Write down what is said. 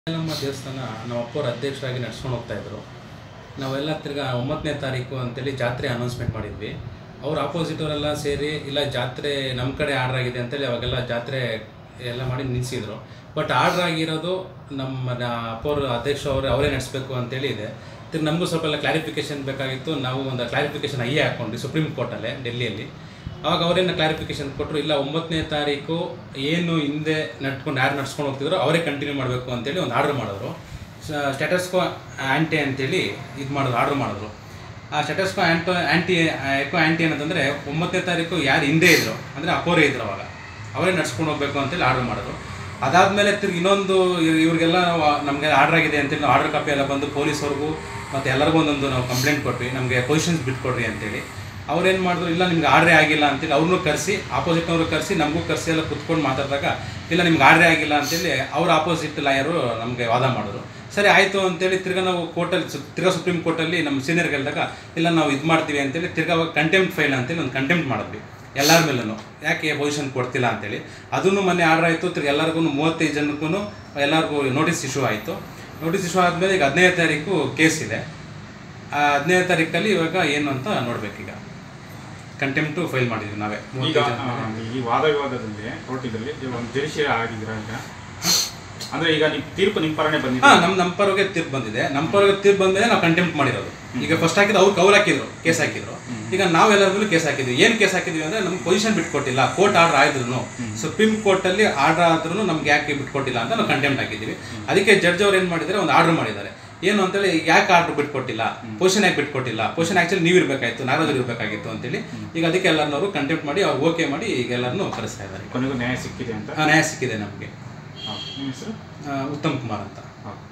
ನಮ್ಮ ದೇವಸ್ಥಾನ ನಮ್ಮ ಅಪ್ಪವ್ರ ಅಧ್ಯಕ್ಷರಾಗಿ ನಡ್ಸ್ಕೊಂಡು ಹೋಗ್ತಾ ಇದ್ರು ನಾವೆಲ್ಲ ತಿರ್ಗಾ ಒಂಬತ್ತನೇ ತಾರೀಕು ಅಂತೇಳಿ ಜಾತ್ರೆ ಅನೌನ್ಸ್ಮೆಂಟ್ ಮಾಡಿದ್ವಿ ಅವ್ರ ಆಪೋಸಿಟ್ ಅವರೆಲ್ಲ ಸೇರಿ ಇಲ್ಲ ಜಾತ್ರೆ ನಮ್ಮ ಕಡೆ ಆರ್ಡರ್ ಆಗಿದೆ ಅಂತೇಳಿ ಅವಾಗೆಲ್ಲ ಜಾತ್ರೆ ಎಲ್ಲ ಮಾಡಿ ನಿಲ್ಲಿಸಿದ್ರು ಬಟ್ ಆರ್ಡರ್ ಆಗಿರೋದು ನಮ್ಮ ನ- ಅಪ್ಪವ್ರ ಅಧ್ಯಕ್ಷ ಅವರು ಅವರೇ ನಡೆಸಬೇಕು ಅಂತೇಳಿ ಇದೆ ತಿರ್ಗಿ ನಮಗೂ ಸ್ವಲ್ಪ ಎಲ್ಲ ಕ್ಲಾರಿಫಿಕೇಶನ್ ಬೇಕಾಗಿತ್ತು ನಾವು ಒಂದು ಕ್ಲಾರಿಫಿಕೇಶನ್ ಐ ಹಾಕ್ಕೊಂಡ್ವಿ ಸುಪ್ರೀಂ ಕೋರ್ಟಲ್ಲೇ ಡೆಲ್ಲಿಯಲ್ಲಿ ಅವಾಗ ಅವರೇನು ಕ್ಲಾರಿಫಿಕೇಶನ್ ಕೊಟ್ಟರು ಇಲ್ಲ ಒಂಬತ್ತನೇ ತಾರೀಕು ಏನು ಹಿಂದೆ ನಡ್ಕೊಂಡು ಯಾರು ನಡ್ಸ್ಕೊಂಡು ಹೋಗ್ತಿದ್ರು ಅವರೇ ಕಂಟಿನ್ಯೂ ಮಾಡಬೇಕು ಅಂತೇಳಿ ಒಂದು ಆರ್ಡರ್ ಮಾಡಿದ್ರು ಸ್ಟೇಟಸ್ಕೋ ಆ್ಯಂಟಿ ಅಂತೇಳಿ ಇದು ಮಾಡಿದ್ರು ಆರ್ಡರ್ ಮಾಡಿದ್ರು ಆ ಸ್ಟೇಟಸ್ಕೋ ಆ್ಯಂಟೋ ಆ್ಯಂಟಿ ಎಕೋ ಆ್ಯಂಟಿ ಏನಂತಂದರೆ ಒಂಬತ್ತನೇ ತಾರೀಕು ಯಾರು ಹಿಂದೆ ಇದ್ರು ಅಂದರೆ ಅಪ್ಪೋರೇ ಇದ್ರು ಅವಾಗ ಅವರೇ ನಡ್ಸ್ಕೊಂಡು ಹೋಗ್ಬೇಕು ಅಂತೇಳಿ ಆರ್ಡರ್ ಮಾಡಿದ್ರು ಅದಾದಮೇಲೆ ತಿರ್ಗಿ ಇನ್ನೊಂದು ಇವ್- ಇವ್ರಿಗೆಲ್ಲ ನಮಗೆ ಆರ್ಡರ್ ಆಗಿದೆ ಅಂತೇಳಿ ನಾವು ಆರ್ಡರ್ ಕಾಪಿ ಎಲ್ಲ ಬಂದು ಪೊಲೀಸವ್ರಿಗೂ ಮತ್ತು ಎಲ್ಲರಿಗೂ ಒಂದೊಂದು ನಾವು ಕಂಪ್ಲೇಂಟ್ ಕೊಟ್ವಿ ನಮಗೆ ಪೊಸಿಷನ್ಸ್ ಬಿಟ್ಕೊಡ್ರಿ ಅಂತೇಳಿ ಅವ್ರೇನು ಮಾಡಿದ್ರು ಇಲ್ಲ ನಿಮ್ಗೆ ಆರ್ಡ್ರೇ ಆಗಿಲ್ಲ ಅಂತೇಳಿ ಅವ್ರನ್ನೂ ಕರೆಸಿ ಆಪೋಸಿಟ್ನವ್ರು ಕರೆಸಿ ನಮಗೂ ಕರೆಸಿ ಎಲ್ಲ ಕುತ್ಕೊಂಡು ಮಾತಾಡಿದಾಗ ಇಲ್ಲ ನಿಮ್ಗೆ ಆರ್ಡ್ರೇ ಆಗಿಲ್ಲ ಅಂತೇಳಿ ಅವ್ರ ಆಪೋಸಿಟ್ ಲಾಯರು ನಮಗೆ ವಾದ ಮಾಡಿದ್ರು ಸರಿ ಆಯಿತು ಅಂತೇಳಿ ತಿರ್ಗಾ ನಾವು ಕೋರ್ಟಲ್ಲಿ ಸು- ತಿರ್ಗಾ ಸುಪ್ರೀಂ ಕೋರ್ಟಲ್ಲಿ ನಮ್ಮ ಸೀನಿಯರ್ಗೆ ಹೇಳಿದಾಗ ಇಲ್ಲ ನಾವು ಇದು ಮಾಡ್ತೀವಿ ಅಂತೇಳಿ ತಿರ್ಗಾ ಅವಾಗ ಕಂಟೆಂಪ್ಟ್ ಫೈಲ್ ಅಂತೇಳಿ ಒಂದು ಕಂಟೆಂಪ್ಟ್ ಮಾಡಿದ್ವಿ ಎಲ್ಲರ ಮೇಲೂ ಯಾಕೆ ಪೊಸಿಷನ್ ಕೊಡ್ತಿಲ್ಲ ಅಂತೇಳಿ ಅದನ್ನು ಮೊನ್ನೆ ಆರ್ಡರ್ ಆಯಿತು ತಿರ್ಗಿ ಎಲ್ಲರಿಗೂ ಮೂವತ್ತೈದು ಜನಕ್ಕೂ ಎಲ್ಲರಿಗೂ ನೋಟಿಸ್ ಇಶ್ಯೂ ಆಯಿತು ನೋಟಿಸ್ ಇಶ್ಯೂ ಆದಮೇಲೆ ಈಗ ಹದಿನೈದು ತಾರೀಕು ಕೇಸ್ ಇದೆ ಆ ಹದಿನೈದು ತಾರೀಕಲ್ಲಿ ಇವಾಗ ಏನು ಅಂತ ನೋಡ್ಬೇಕೀಗ ಕಂಟೆಂಪ್ಟು ಫೈಲ್ ಮಾಡಿದ್ವಿ ನಾವೇ ಈಗ ಮೂವತ್ತೈದು ಆ, ಜನ ಈ ವಾದ ವಿವಾದದಲ್ಲಿ ಕೋರ್ಟಿದಲ್ಲಿ ಒಂದು ಜಡಿಶಿಯ ಆಗಿದ್ದೀರಾ ಈಗ ಅಂದ್ರೆ ಈಗ ನೀವು ತೀರ್ಪು ನಿಮ್ಮ ಪರನೇ ಹಾ ಬಂದಿದೆ ನಮ್ಮ ನಮ್ಮ ಪರವಾಗಿ ತೀರ್ಪು ಬಂದಿದೆ ನಮ್ಮ ಪರವಾಗಿ ತೀರ್ಪು ಬಂದ್ಮೇಲೆ ನಾವು ಕಂಟೆಂಪ್ಟ್ ಮಾಡಿರೋದು ಈಗ ಫಸ್ಟ್ ಹಾಕಿದ್ದು ಅವ್ರು ಕೌಲ್ ಹಾಕಿದ್ರು ಕೇಸ್ ಹಾಕಿದ್ರು ಈಗ ನಾವೆಲ್ಲರ ಮೇಲೂ ಕೇಸ್ ಹಾಕಿದ್ವಿ ಏನು ಕೇಸ್ ಹಾಕಿದ್ವಿ ಅಂದ್ರೆ ನಮ್ಗೆ ಪೊಸಿಷನ್ ಬಿಟ್ಕೊಟ್ಟಿಲ್ಲ ಕೋರ್ಟ್ ಆರ್ಡರ್ ಆಯ್ದ್ರು ಸುಪ್ರೀಂ ಕೋರ್ಟಲ್ಲಿ ಆರ್ಡರ್ ಆದ್ರೂ ನಮ್ಗೆ ಯಾಕೆ ಬಿಟ್ಕೊಟ್ಟಿಲ್ಲ ಅಂತ ನಾವು ಕಂಟೆಂಪ್ಟ್ ಹಾಕಿದ್ದೀವಿ ಅದಕ್ಕೆ ಜಡ್ಜ್ ಅವ್ರು ಏನು ಮಾಡಿದ್ದಾರೆ ಒಂದು ಆರ್ಡರ್ ಮಾಡಿದ್ದಾರೆ ಏನು ಅಂತೇಳಿ ಯಾಕೆ ಆರ್ಡರ್ ಬಿಟ್ಕೊಟ್ಟಿಲ್ಲ ಪೊಸಿಷನ್ ಯಾಕೆ ಬಿಟ್ಕೊಟ್ಟಿಲ್ಲ ಪೊಸಿಷನ್ ಆ್ಯಕ್ಚುಲಿ ನೀವು ಇರಬೇಕಾಯ್ತು ನಾಗರಾಜರು ಇರಬೇಕಾಗಿತ್ತು ಅಂತೇಳಿ ಈಗ ಅದಕ್ಕೆ ಎಲ್ಲರನ್ನವರು ಕಂಟೆಂಪ್ಟ್ ಮಾಡಿ ಅವ್ರು ಓಕೆ ಮಾಡಿ ಈಗ ಎಲ್ಲರನ್ನೂ ಕರೆಸ್ತಾ ಇದ್ದಾರೆ ಕೊನೆಗೂ ನ್ಯಾಯ ಸಿಕ್ಕಿದೆ ಅಂತ ಆ, ನ್ಯಾಯ ಸಿಕ್ಕಿದೆ ನಮಗೆ ಹಾ. ನಿಮ್ಮ ಹೆಸರು ಉತ್ತಮ್ ಕುಮಾರ್ ಅಂತ ಹಾ.